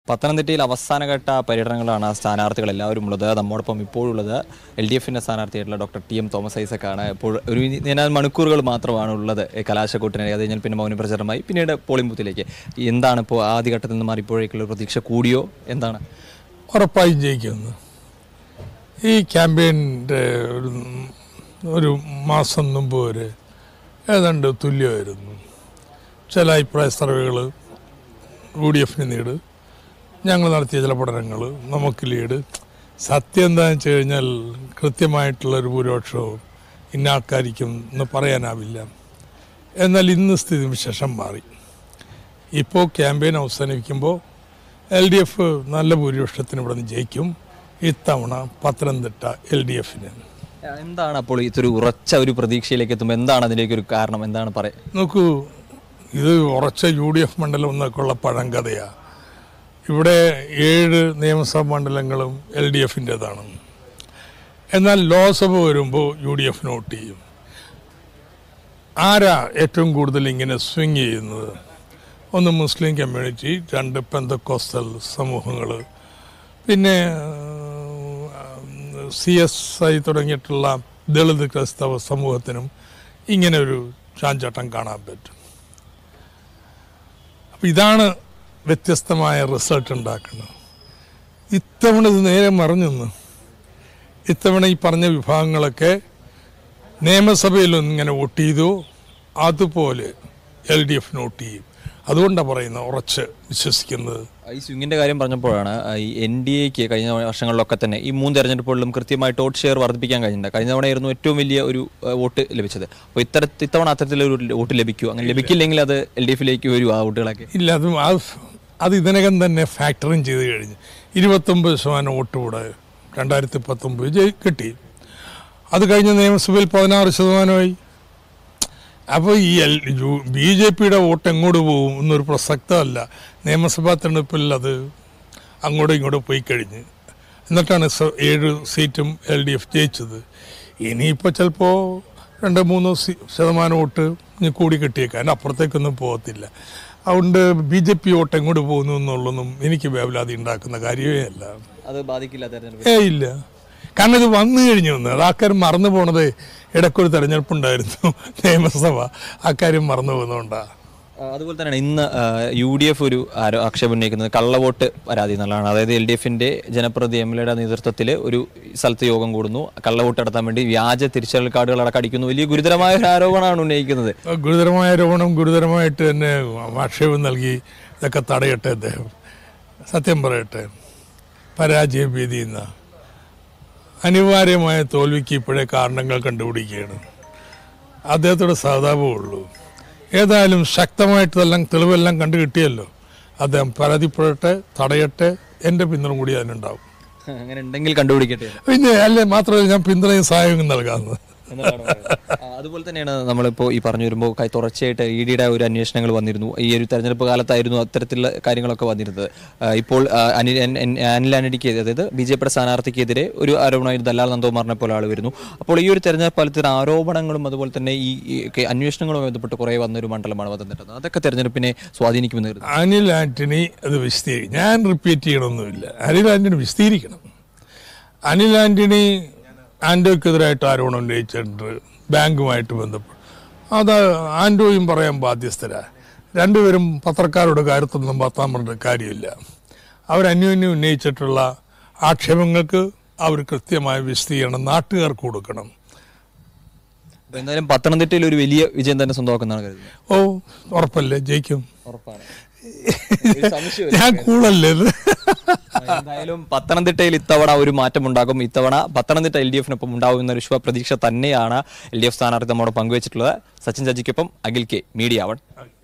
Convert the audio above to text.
പത്തനംതിട്ടയിൽ അവസാനഘട്ട പര്യടനങ്ങളാണ് ആ സ്ഥാനാർത്ഥികൾ എല്ലാവരും ഉള്ളത് നമ്മോടൊപ്പം ഇപ്പോഴുള്ളത് എൽ ഡി എഫിൻ്റെ സ്ഥാനാർത്ഥിയായിട്ടുള്ള ഡോക്ടർ ടി എം തോമസ് ഐസക്കാണ് ഇപ്പോൾ ഒരു ഏതാനും മണിക്കൂറുകൾ മാത്രമാണ് ഉള്ളത് ഈ കലാശക്കൂട്ടിനെ അത് കഴിഞ്ഞാൽ പിന്നെ മൗന പ്രചരണമായി പിന്നീട് പോളിംഗ് ബൂത്തിലേക്ക് എന്താണ് ഇപ്പോൾ ആദ്യഘട്ടത്തിൽ നിന്ന് മാറി ഇപ്പോഴേക്കുള്ള പ്രതീക്ഷ കൂടിയോ എന്താണ് ഉറപ്പായും ജയിക്കുമെന്ന് ഈ ക്യാമ്പയിൻ്റെ ഒരു ഒരു മാസം മുമ്പ് വരെ ഏതാണ്ട് തുല്യമായിരുന്നു ചില അഭിപ്രായ സർവേകൾ യു ഡി എഫിന് ലീഡ് ഞങ്ങൾ നടത്തിയ ചില പഠനങ്ങൾ നമുക്ക് ലീഡ് സത്യം എന്താണെന്ന് വെച്ച് കഴിഞ്ഞാൽ കൃത്യമായിട്ടുള്ള ഒരു ഭൂരിപക്ഷവും ഇന്ന ആൾക്കാരിക്കും എന്ന് പറയാനാവില്ല എന്നാൽ ഇന്ന് സ്ഥിതി വിശേഷം മാറി ഇപ്പോൾ ക്യാമ്പയിൻ അവസാനിക്കുമ്പോൾ എൽ ഡി എഫ് നല്ല ഭൂരിപക്ഷത്തിന് ഇവിടെ നിന്ന് ജയിക്കും ഇത്തവണ പത്തനംതിട്ട എൽ ഡി എഫിന് എന്താണ് അപ്പോൾ ഇതൊരു ഉറച്ച ഒരു പ്രതീക്ഷയിലേക്ക് എത്തുമ്പോൾ എന്താണ് അതിലേക്ക് ഒരു കാരണം എന്താണ് പറയുക നോക്കൂ ഇത് ഉറച്ച യു ഡി എഫ് മണ്ഡലം എന്നൊക്കെയുള്ള പഴങ്കഥയാണ് ഇവിടെ ഏഴ് നിയമസഭാ മണ്ഡലങ്ങളും എൽ ഡി എഫിൻ്റെതാണ് എന്നാൽ ലോക്സഭ വരുമ്പോൾ യു ഡി എഫിന് വോട്ട് ചെയ്യും ആരാ ഏറ്റവും കൂടുതൽ ഇങ്ങനെ സ്വിങ് ചെയ്യുന്നത് ഒന്ന് മുസ്ലിം കമ്മ്യൂണിറ്റി രണ്ട് പെന്തക്കോസ്റ്റൽ സമൂഹങ്ങൾ പിന്നെ സി എസ് ഐ തുടങ്ങിയിട്ടുള്ള ദളിത് ക്രൈസ്തവ സമൂഹത്തിനും ഇങ്ങനെ ഒരു ചാഞ്ചാട്ടം കാണാൻ പറ്റും അപ്പം ഇതാണ് വ്യത്യസ്തമായ റിസൾട്ട് ഉണ്ടാക്കുന്നത് ഇത്തവണ ഇത് നേരെ മറിഞ്ഞെന്ന് ഇത്തവണ ഈ പറഞ്ഞ വിഭാഗങ്ങളൊക്കെ നിയമസഭയിലൊന്നും ഇങ്ങനെ വോട്ട് ചെയ്തു അതുപോലെ എൽ ഡി എഫിന് വോട്ട് ചെയ്യും അതുകൊണ്ടാണ് പറയുന്നത് ഉറച്ച് വിശ്വസിക്കുന്നത് ഈ സ്വിങ്ങിന്റെ കാര്യം പറഞ്ഞപ്പോഴാണ് ആ, ഈ എൻ ഡി എക്ക് കഴിഞ്ഞ വർഷങ്ങളിലൊക്കെ തന്നെ ഈ മൂന്ന് തെരഞ്ഞെടുപ്പുകളിലും കൃത്യമായിട്ട് വോട്ട് ഷെയർ വർദ്ധിപ്പിക്കാൻ കഴിഞ്ഞിട്ടുണ്ട് കഴിഞ്ഞ തവണയായിരുന്നു ഏറ്റവും വലിയ ഒരു ആ, വോട്ട് ലഭിച്ചത് അപ്പോൾ ഇത്തര ഇത്തവണ അത്തരത്തിലൊരു വോട്ട് ലഭിക്കുമോ അങ്ങനെ ലഭിക്കില്ലെങ്കിൽ അത് എൽ ഡി എഫിലേക്ക് വരും ആ വോട്ടുകളൊക്കെ ഇല്ല അത് അത് അത് ഇതിനകം തന്നെ ഫാക്ടറിങ് ചെയ്ത് കഴിഞ്ഞു ഇരുപത്തൊമ്പത് ശതമാനം വോട്ട് കൂടെ രണ്ടായിരത്തി പത്തൊമ്പത് ജയി കിട്ടി അത് കഴിഞ്ഞ നിയമസഭയിൽ പതിനാറ് ശതമാനമായി അപ്പോൾ ഈ എൽ യു ബി ജെ പിയുടെ വോട്ട് എങ്ങോട്ട് പോകും എന്നൊരു പ്രസക്തമല്ല നിയമസഭാ തെരഞ്ഞെടുപ്പിൽ അത് അങ്ങോട്ടും ഇങ്ങോട്ടും പോയി കഴിഞ്ഞ് എന്നിട്ടാണ് സ- ഏഴ് സീറ്റും എൽ ഡി എഫ് ജയിച്ചത് ഇനിയിപ്പോൾ ചിലപ്പോൾ രണ്ട് മൂന്നോ സി ശതമാനം വോട്ട് ഇനി കൂടി കിട്ടിയേക്കാം അതിൻ്റെ അപ്പുറത്തേക്കൊന്നും പോകത്തില്ല അതുകൊണ്ട് ബി ജെ പി വോട്ട് എങ്ങോട്ട് പോകുന്നു എന്നുള്ളതൊന്നും എനിക്ക് വേവലാതി ഉണ്ടാക്കുന്ന കാര്യമേ അല്ല അത് ബാധിക്കില്ല തെരഞ്ഞെടുപ്പ് ഏ ഇല്ല കാരണം ഇത് വന്നു കഴിഞ്ഞു വന്ന് അത് ആൾക്കാർ മറന്നു പോണത് ഇടയ്ക്കൊരു തെരഞ്ഞെടുപ്പുണ്ടായിരുന്നു നിയമസഭ അക്കാര്യം മറന്നു പോകുന്നതുകൊണ്ടാണ് ആ, അതുപോലെ തന്നെയാണ് ഇന്ന് യു ഡി എഫ് ഒരു ആരോ ആക്ഷേപം ഉന്നയിക്കുന്നത് കള്ളവോട്ട് പരാതി എന്നുള്ളതാണ് അതായത് എൽ ഡി എഫിന്റെ ജനപ്രതി എം എൽ എയുടെ നേതൃത്വത്തിൽ ഒരു സ്ഥലത്ത് യോഗം കൂടുന്നു കള്ളവോട്ട് നടത്താൻ വേണ്ടി വ്യാജ തിരിച്ചറിയൽ കാർഡുകൾ അടക്കം അടിക്കുന്നു വലിയ ഗുരുതരമായ ഒരു ആരോപണമാണ് ഉന്നയിക്കുന്നത് ഗുരുതരമായ ആരോപണം ഗുരുതരമായിട്ട് തന്നെ ആക്ഷേപം നൽകി ഇതൊക്കെ തടയട്ടെ അദ്ദേഹം സത്യം പറയട്ടെ പരാജയ ഭീതിയുന്ന അനിവാര്യമായ തോൽവിക്ക് ഇപ്പോഴേ കാരണങ്ങൾ കണ്ടുപിടിക്കുകയാണ് അദ്ദേഹത്തോട് സഹതാപമേ ഉള്ളൂ ഏതായാലും ശക്തമായിട്ടെല്ലാം തെളിവെല്ലാം കണ്ടു കിട്ടിയല്ലോ അദ്ദേഹം പരാതിപ്പെടട്ടെ തടയട്ടെ എൻ്റെ പിന്തുണ കൂടി അതിനുണ്ടാവും അങ്ങനെ ഉണ്ടെങ്കിൽ കണ്ടുപിടിക്കട്ടെ പിന്നെ അല്ലേ മാത്രമല്ല ഞാൻ പിന്തുണയും സഹായവും നൽകാമെന്ന് എന്നതാണ് പറയുന്നത്. ആ, അതുപോലെ തന്നെയാണ് നമ്മളിപ്പോൾ ഈ പറഞ്ഞു വരുമ്പോൾ കൈ തുടർച്ചയായിട്ട് ഇ ഡിയുടെ ഒരു അന്വേഷണങ്ങൾ വന്നിരുന്നു ഈ ഒരു തെരഞ്ഞെടുപ്പ് കാലത്തായിരുന്നു അത്തരത്തിലുള്ള കാര്യങ്ങളൊക്കെ വന്നിരുന്നത് ആ, ഇപ്പോൾ ആ, അനിൽ എൻ- എൻ- അനിൽ ആന്റണിക്ക് അതായത് ബി ജെ പിയുടെ സ്ഥാനാർത്ഥിക്കെതിരെ ഒരു ആരോപണമായിരുന്നു ദല്ലാൽ നന്ദകുമാറിനെ പോലെ ആൾ വരുന്നു അപ്പോൾ ഈ ഒരു തെരഞ്ഞെടുപ്പ് കാലത്തിന് ആരോപണങ്ങളും അതുപോലെ തന്നെ ഈ ഈ ഒക്കെ അന്വേഷണങ്ങളുമായി ബന്ധപ്പെട്ട് കുറേ വന്നൊരു മണ്ഡലമാണ് പത്തനംതിട്ട അതൊക്കെ തെരഞ്ഞെടുപ്പിനെ സ്വാധീനിക്കുമെന്ന് കരുതുന്നു അനിൽ ആന്റണി അത് വിശദീകരിക്കും ഞാൻ റിപ്പീറ്റ് ചെയ്യണമൊന്നുമില്ല അനിൽ ആന്റണി വിശദീകരിക്കണം അനിൽ ആന്റണി ആൻഡോയ്ക്കെതിരായിട്ട് ആരോപണം ഉന്നയിച്ചിട്ടുണ്ട് ബാങ്കുമായിട്ട് ബന്ധപ്പെട്ട് അത് ആൻഡോയും പറയാൻ ബാധ്യസ്ഥരാ രണ്ടുപേരും പത്രക്കാരുടെ കാര്യത്തൊന്നും പത്താൻ പറഞ്ഞ കാര്യമില്ല അവർ അന്യോന്യം ഉന്നയിച്ചിട്ടുള്ള ആക്ഷേപങ്ങൾക്ക് അവർ കൃത്യമായ വിശദീകരണം നാട്ടുകാർക്ക് കൊടുക്കണം അപ്പോൾ എന്തായാലും പത്തനംതിട്ടയിൽ ഒരു വലിയ വിജയം തന്നെ സ്വന്തമാക്കുന്നതാണ് കരുതുന്നത് ഓ ഉറപ്പല്ലേ ജയിക്കും ഉറപ്പാണ് ഞാൻ കൂളല്ലേ ഇത് എന്തായാലും പത്തനംതിട്ടയിൽ ഇത്തവണ ഒരു മാറ്റം ഉണ്ടാകും ഇത്തവണ പത്തനംതിട്ട എൽ ഡി എഫിനൊപ്പം ഉണ്ടാകുന്ന ഒരു ശുഭപ്രതീക്ഷ തന്നെയാണ് എൽ ഡി എഫ് സ്ഥാനാർത്ഥി നമ്മോട് പങ്കുവച്ചിട്ടുള്ളത് സച്ചിൻ ചജിക്കൊപ്പം അഖിൽ കെ മീഡിയ വൺ